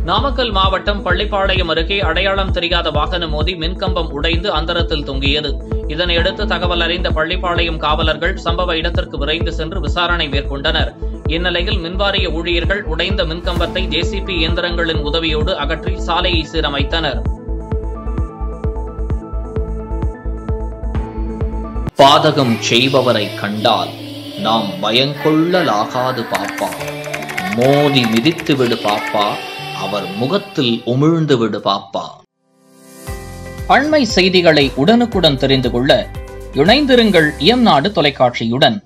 நாமக்கல் மாவட்டம் பள்ளிப்பாளையம் அருகே அடையாளம் தெரியாத வாகனம் மோதி மின்கம்பம் உடைந்து அந்தரத்தில் தொங்கியது இதனையடுத்து தகவல் அறிந்த பள்ளிப்பாளையம் காவலர்கள் சம்பவ இடத்திற்கு விரைந்து சென்று விசாரணை மேற்கொண்டனர் இந்நிலையில் மின்வாரிய ஊழியர்கள் உடைந்த மின்கம்பத்தை ஜேசிபி இயந்திரங்களின் உதவியோடு அகற்றி சாலையை சீரமைத்தனர் பாதகம் செய்பவரை கண்டால் நாம் பயங்கொள்ளலாகாது பாப்பா மோதி மிதித்து விடு பாப்பா அவர் முகத்தில் உமிழ்ந்து விடு பாப்பா அண்மை செய்திகளை உடனுக்குடன் தெரிந்து கொள்ள இணைந்திருங்கள் இயம்நாடு தொலைக்காட்சியுடன்